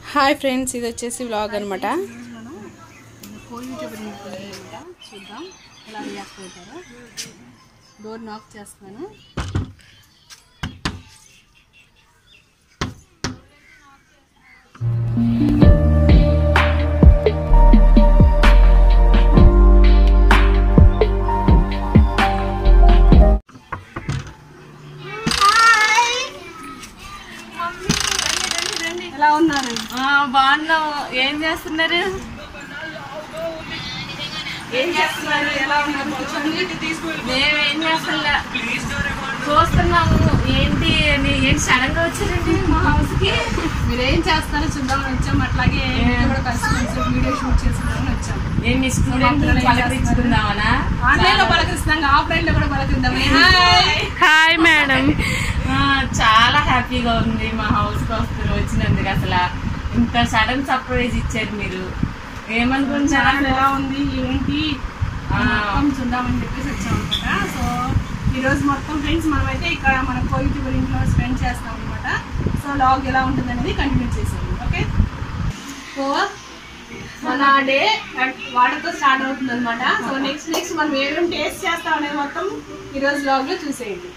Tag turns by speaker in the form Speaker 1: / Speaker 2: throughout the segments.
Speaker 1: Hi friends ఇది వచ్చేసి vlog అనమాట
Speaker 2: మనం కోల్ యూట్యూబర్ అనమాట చూద్దాం ఎలా రియాక్ట్ అవుతారో డోర్ నాక్ చేస్తున్నాను ఎలా ఉన్నారు
Speaker 3: బాగున్నాం ఏం చేస్తున్నారు ఏం చేస్తున్నారు ఎలా ఉన్నారు మేమేం చేస్తున్నా చూస్తున్నాము ఏంటి అని ఏంటి సడన్ గా వచ్చారండి మా హౌస్ కి
Speaker 2: మీరు ఏం చేస్తారో చూద్దామని వచ్చాం అట్లాగే ఇంట్లో కూడా కలిసి కొంచెం వీడియో షూట్ చేసుకుందామని వచ్చాం
Speaker 3: ఏం మీ స్టూడెంట్ పలకరించుకుందామనా
Speaker 2: ఆన్లైన్ లో పలకరిస్తాం ఆఫ్లైన్ లో కూడా పలకరిద్దామని హాయ్
Speaker 1: హాయ్ మేడం
Speaker 3: ఆ, చాలా హ్యాపీగా ఉంది మా హౌస్ కి వస్తున్నారు వచ్చినందుకు అసలు ఇంత సడన్ సర్ప్రైజ్ ఇచ్చారు మీరు ఏమనుకుంటున్నారు
Speaker 2: ఛానల్ ఎలా ఉంది ఏంటి
Speaker 3: ఆ.
Speaker 2: మొత్తం చూద్దామని చెప్పేసి వచ్చాం అనమాట సో ఈ రోజు మొత్తం ఫ్రెండ్స్ మనమైతే ఇక్కడ మన కోయిట్యూబర్ ఇంట్లో స్పెండ్ చేస్తాం అనమాట సో లాగ్ ఎలా ఉంటుంది అనేది కంటిన్యూ చేసాము ఓకే సో మన డే వాటర్ తో స్టార్ట్ అవుతుంది అనమాట సో నెక్స్ట్ నెక్స్ట్ మనం ఏమేమి టేస్ట్ చేస్తాం అనేది మొత్తం ఈ రోజు లాగ్ లో చూసేయండి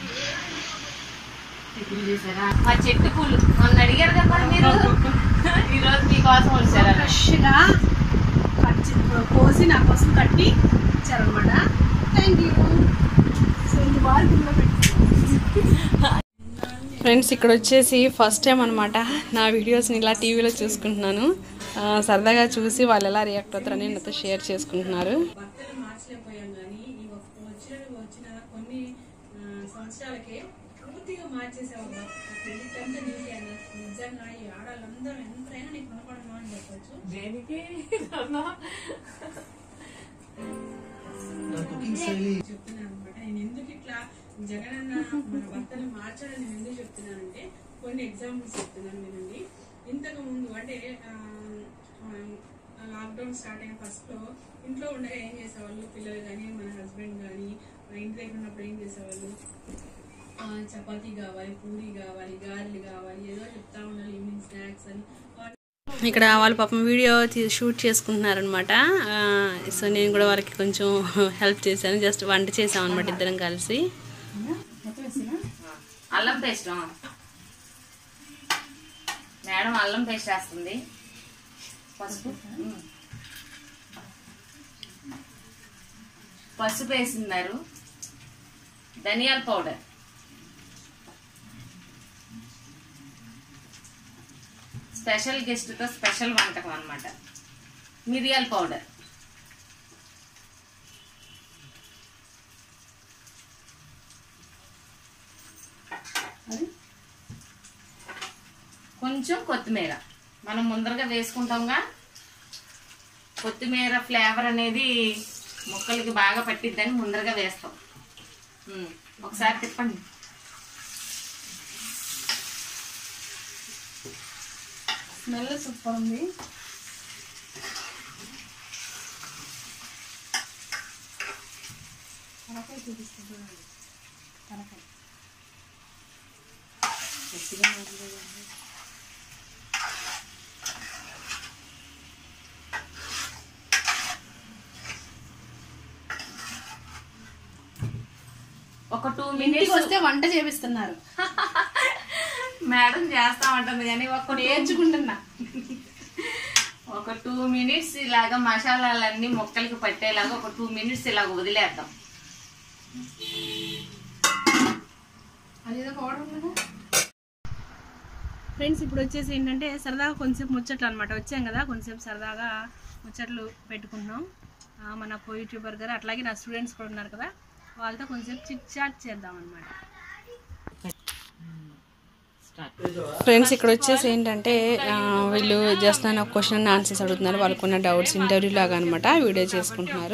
Speaker 3: ఇప్పుడు చూసారా మా చెట్టు పూలు మొన్న అడిగారు కదా మరి మీరు ఈ రోజు మీకోసం వచ్చారా
Speaker 2: ఫ్రెష్ గా కట్ చే- కోసి నా కోసం కట్టి ఇచ్చారనమాట థ్యాంక్ యూ సో ఇది బాగా పెట్టి
Speaker 1: ఫ్రెండ్స్ ఇక్కడ వచ్చేసి ఫస్ట్ టైం అనమాట నా వీడియోస్ని ఇలా టీవీలో చూసుకుంటున్నాను ఆ, సరదాగా చూసి వాళ్ళు ఎలా రియాక్ట్ అవుతారని నాతో షేర్ చేసుకుంటున్నారు
Speaker 2: బట్టలు మార్చలేకపోయాం కానీ ఈ ఒక్క వచ్చిన వచ్చిన కొన్ని ఆ, సంవత్సరాలకే పూర్తిగా మార్చేసావు పెళ్లికంతా నీకే అన్న నిజంగా ఈ ఆడాలందరూ ఎంతైనా నీకు కొనపడమా అని చెప్పొచ్చు
Speaker 3: దేనికి
Speaker 2: చెప్తున్నాను అనమాట నేను ఎందుకు ఇట్లా జగనన్న మన భర్తలు మార్చాలని నేను ఎందుకు చెప్తున్నానంటే కొన్ని ఎగ్జాంపుల్స్ చెప్తున్నాను వినండి ఇంతకు ముందు అంటే లాక్డౌన్ స్టార్ట్ అయిన ఫస్ట్ లో ఇంట్లో ఉండగా ఏం చేసేవాళ్ళు పిల్లలు కానీ మన హస్బెండ్ కానీ ఇంటి దగ్గర ఉన్నప్పుడు ఏం చేసేవాళ్ళు ఆ, చపాతీ కావాలి పూరి కావాలి గారెలు కావాలి ఏదో చెప్తా ఉండాలి ఈవినింగ్ స్నాక్స్ అని
Speaker 1: ఇక్కడ వాళ్ళ పాపం వీడియో తీ- షూట్ చేసుకుంటున్నారనమాట ఆ, సో నేను కూడా వాళ్ళకి కొంచెం హెల్ప్ చేశాను జస్ట్ వంట చేసాం అనమాట ఇద్దరం కలిసి
Speaker 2: మొత్తం వేసినా
Speaker 3: అల్లం పేస్ట్ మేడం అల్లం పేస్ట్ వేస్తుంది పసుపు ఉమ్. పసుపు వేస్తున్నారు ధనియాల పౌడర్ స్పెషల్ గెస్ట్తో స్పెషల్ వంటకం అన్నమాట మిరియాల పౌడర్
Speaker 2: అది
Speaker 3: కొంచెం కొత్తిమీర మనం ముందరగా వేసుకుంటాంగా కొత్తిమీర ఫ్లేవర్ అనేది ముక్కలకి బాగా పట్టిద్దని ముందరగా వేస్తాం ఉమ్, ఒకసారి తిప్పండి
Speaker 2: స్మెల్ సూపర్ ఉంది తలకాయ చూపిస్తుంది చూడండి తలకాయ
Speaker 3: ఒక టూ
Speaker 2: ఇంటికి
Speaker 3: మినిట్స్
Speaker 2: వస్తే వంట చేపిస్తున్నారు
Speaker 3: మేడం చేస్తామంటుంది కానీ ఒక
Speaker 2: నేర్చుకుంటున్నా
Speaker 3: ఒక టూ మినిట్స్ ఇలాగా మసాలాలన్నీ ముక్కలకి పట్టేలాగా ఒక టూ మినిట్స్ ఇలాగ వదిలేద్దాం
Speaker 2: అదేదో పౌడర్ ఉన్నదా ఫ్రెండ్స్ ఇప్పుడు వచ్చేసి ఏంటంటే సరదాగా కొంచెం ముచ్చట్లు అనమాట వచ్చాం కదా కొంచెం సరదాగా ముచ్చట్లు పెట్టుకుంటున్నాం ఆ, మన కో యూట్యూబర్ గారు అట్లాగే నా స్టూడెంట్స్ కూడా ఉన్నారు కదా వాళ్ళతో కొంచెం చిట్ చాట్ చేద్దాం అనమాట
Speaker 1: ఫ్రెండ్స్ ఇక్కడ వచ్చేసి ఏంటంటే ఆ, వీళ్ళు జస్ట్ నన్ను ఒక క్వశ్చన్ ఆన్సర్స్ అడుగుతున్నారు వాళ్ళకున్న డౌట్స్ ఇంటర్వ్యూ లాగా అనమాట వీడియో చేసుకుంటున్నారు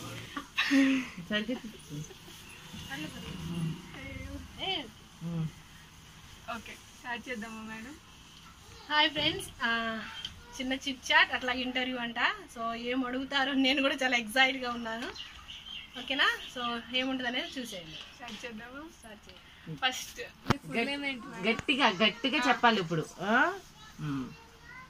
Speaker 2: ఓకే స్టార్ట్ చేద్దామా మేడం హాయ్ ఫ్రెండ్స్ చిన్న చిట్ చాట్ అట్లా ఇంటర్వ్యూ అంట సో ఏం అడుగుతారో నేను కూడా చాలా ఎగ్జైట్గా ఉన్నాను ఓకేనా సో ఏముంటుంది అనేది చూసేయండి స్టార్ట్ చేద్దామా స్టార్ట్ చేయండి ఫస్ట్
Speaker 3: గట్టిగా గట్టిగా చెప్పాలి ఇప్పుడు ఆ? ఉమ్.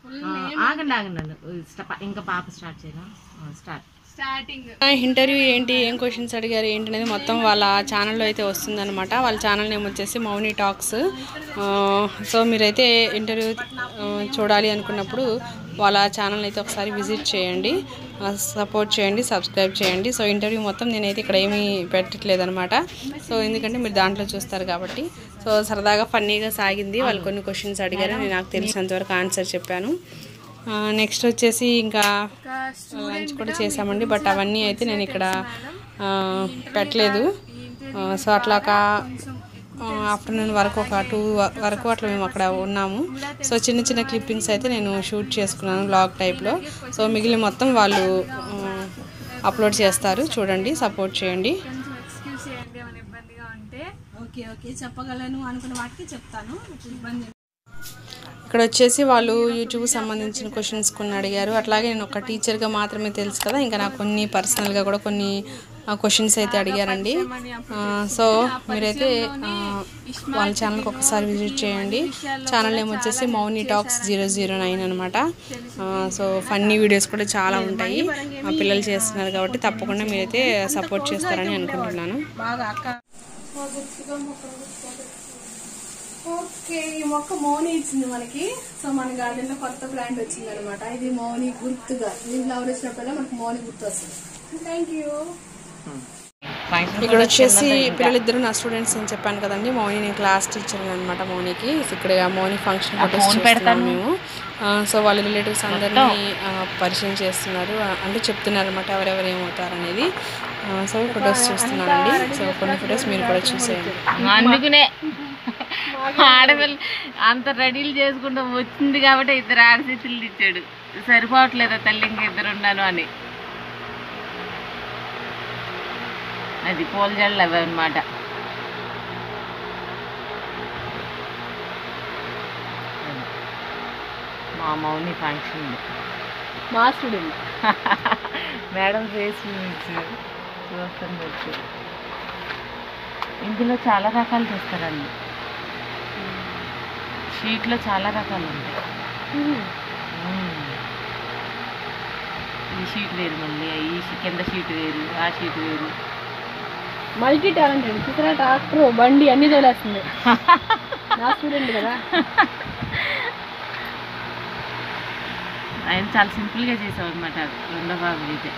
Speaker 3: ఆగండి ఆగండి స్ట- ఇంకా పాప స్టార్ట్ చేయరా స్టార్ట్
Speaker 2: స్టార్టింగ్
Speaker 1: ఇంటర్వ్యూ ఏంటి ఏం క్వశ్చన్స్ అడిగారు ఏంటి అనేది మొత్తం వాళ్ళ ఛానల్లో అయితే వస్తుందన్నమాట వాళ్ళ ఛానల్ నేమ్ వచ్చేసి మౌని టాక్స్ ఆ, సో మీరైతే ఇంటర్వ్యూ ఆ, చూడాలి అనుకున్నప్పుడు వాళ్ళ ఛానల్ అయితే ఒకసారి విజిట్ చేయండి సపోర్ట్ చేయండి సబ్స్క్రైబ్ చేయండి సో ఇంటర్వ్యూ మొత్తం నేనైతే ఇక్కడ ఏమీ పెట్టట్లేదు అనమాట సో ఎందుకంటే మీరు దాంట్లో చూస్తారు కాబట్టి సో సరదాగా ఫన్నీగా సాగింది వాళ్ళు కొన్ని క్వశ్చన్స్ అడిగారు నేను నాకు తెలిసినంతవరకు ఆన్సర్ చెప్పాను నెక్స్ట్ వచ్చేసి ఇంకా లంచ్ కూడా చేసామండి బట్ అవన్నీ అయితే నేను ఇక్కడ ఆ, పెట్టలేదు ఆ, సో అట్లా ఒక ఆఫ్టర్నూన్ వరకు ఒక టూ వరకు అట్లా మేము అక్కడ ఉన్నాము సో చిన్న చిన్న క్లిప్పింగ్స్ అయితే నేను షూట్ చేసుకున్నాను బ్లాగ్ టైప్లో సో మిగిలిన మొత్తం వాళ్ళు అప్లోడ్ చేస్తారు చూడండి సపోర్ట్ చేయండి
Speaker 3: ఎక్స్క్యూజ్ చేయండి ఏమైనా ఇబ్బందిగా ఉంటే
Speaker 2: ఓకే ఓకే చెప్పగలను అనుకున్న వాటికి చెప్తాను ఇబ్బంది ఏం-
Speaker 1: ఇక్కడ వచ్చేసి వాళ్ళు యూట్యూబ్ సంబంధించిన క్వశ్చన్స్ కొన్ని అడిగారు అట్లాగే నేను ఒక టీచర్గా మాత్రమే తెలుసు కదా ఇంకా నాకు కొన్ని పర్సనల్గా కూడా కొన్ని క్వశ్చన్స్ అయితే అడిగారండి ఆ, సో మీరైతే ఆ, వాళ్ళ ఛానల్కి ఒకసారి విజిట్ చేయండి ఛానల్ నేమ్ వచ్చేసి Mouni talks zero zero nine అనమాట సో ఫన్నీ వీడియోస్ కూడా చాలా ఉంటాయి మా పిల్లలు చేస్తున్నారు కాబట్టి తప్పకుండా మీరైతే సపోర్ట్ చేస్తారని అనుకుంటున్నాను
Speaker 2: బాగా అక్క ఓకే ఈ మొక్క మౌని ఇచ్చింది మనకి సో మన గార్డెన్ లో కొత్త ప్లాంట్ వచ్చింది అనమాట ఇది మౌని గుర్తుగా దీని ఫ్లవర్ వచ్చినప్పుడల్లా మనకు మౌని గుర్తు వస్తుంది థ్యాంక్ యూ
Speaker 1: ఇక్కడ వచ్చేసి పిల్లలిద్దరు నా స్టూడెంట్స్ అని చెప్పాను కదండి మౌని నేను క్లాస్ టీచర్ అనమాట మౌనికి ఇక్కడ మౌని ఫంక్షన్ ఫోటోస్ చేస్తున్నాము మేము ఆ, సో వాళ్ళ రిలేటివ్స్ అందరినీ ఆ, పరిచయం చేస్తున్నారు ఆ, అంటే చెప్తున్నారు అనమాట ఎవరెవరు ఏమవుతారు అనేది ఆ, సో ఫొటోస్ చూస్తున్నానండి సో కొన్ని ఫొటోస్ మీరు కూడా చూసేయండి
Speaker 3: అందుకునే ఆడపిల్ల అంత రెడీలు చేసుకుంటూ వచ్చింది కాబట్టి ఇద్దరు ఆడసిత్తులు ఇచ్చాడు సరిపోవట్లేదా తల్లి ఇంక ఇద్దరు ఉన్నాను అని అది పూల జళ్ళు అవి అనమాట మా మౌని ఫంక్షన్
Speaker 2: మా స్టూడెంట్
Speaker 3: మేడం ఫేస్ చూపించారు చూస్తాను వచ్చి ఇందులో చాలా రకాలు చేస్తారండి షీట్లో చాలా రకాలు ఉంటాయి మ్మ్. ఈ షీట్ వేరు మళ్ళీ ఈ షీ- కింద షీట్ వేరు ఆ షీట్ వేరు
Speaker 2: మల్టీ టాలెంటెడ్ చూసారా ట్రాక్టర్ బండి అన్ని తోలేస్తుంది నా స్టూడెంట్ కదా
Speaker 3: ఆయన చాలా సింపుల్గా చేసావు అనమాట రెండో బాబు అయితే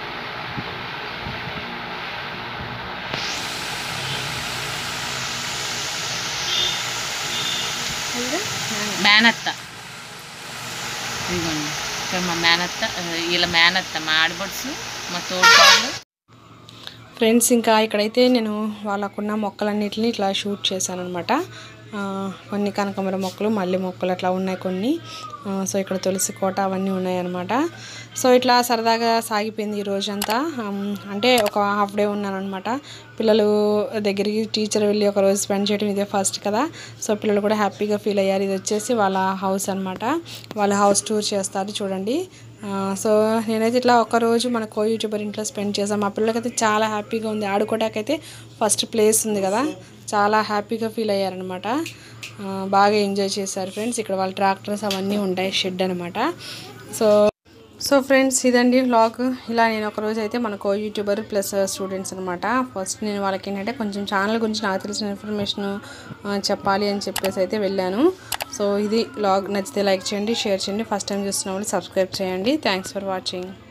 Speaker 3: మేనత్త ఇదిగోండి ఇక్కడ మా మేనత్త ఆ, వీళ్ళ మేనత్త మా ఆడబడుసు మా తోడుకోళ్ళు
Speaker 1: ఫ్రెండ్స్ ఇంకా ఇక్కడైతే నేను వాళ్ళకున్న మొక్కలన్నిటిని ఇట్లా షూట్ చేశాను అనమాట కొన్ని కనకమర మొక్కలు మల్లె మొక్కలు అట్లా ఉన్నాయి కొన్ని ఆ, సో ఇక్కడ తులసి కోట అవన్నీ ఉన్నాయన్నమాట సో ఇట్లా సరదాగా సాగిపోయింది ఈ రోజంతా ఆమ్, అంటే ఒక హాఫ్ డే ఉన్నాను అనమాట పిల్లలు దగ్గరికి టీచర్ వెళ్ళి ఒక రోజు స్పెండ్ చేయడం ఇదే ఫస్ట్ కదా సో పిల్లలు కూడా హ్యాపీగా ఫీల్ అయ్యారు ఇది వచ్చేసి వాళ్ళ హౌస్ అనమాట వాళ్ళ హౌస్ టూర్ చేస్తారు చూడండి ఆ, సో నేనైతే ఇట్లా ఒక రోజు మన కో యూట్యూబర్ ఇంట్లో స్పెండ్ చేసాం మా పిల్లలకైతే చాలా హ్యాపీగా ఉంది ఆడుకోవడానికైతే ఫస్ట్ ప్లేస్ ఉంది కదా చాలా హ్యాపీగా ఫీల్ అయ్యారనమాట ఆ, బాగా ఎంజాయ్ చేశారు ఫ్రెండ్స్ ఇక్కడ వాళ్ళ ట్రాక్టర్స్ అవన్నీ ఉంటాయి షెడ్ అనమాట సో సో ఫ్రెండ్స్ ఇదండి వ్లాగ్ ఇలా నేను ఒక రోజు అయితే మన కో యూట్యూబర్ ప్లస్ స్టూడెంట్స్ అనమాట ఫస్ట్ నేను వాళ్ళకి ఏంటంటే కొంచెం ఛానల్ గురించి నాకు తెలిసిన ఇన్ఫర్మేషన్ చెప్పాలి అని చెప్పేసి అయితే వెళ్ళాను సో ఇది వ్లాగ్ నచ్చితే లైక్ చేయండి షేర్ చేయండి ఫస్ట్ టైం చూస్తున్న వాళ్ళు సబ్స్క్రైబ్ చేయండి థ్యాంక్స్ ఫర్ వాచింగ్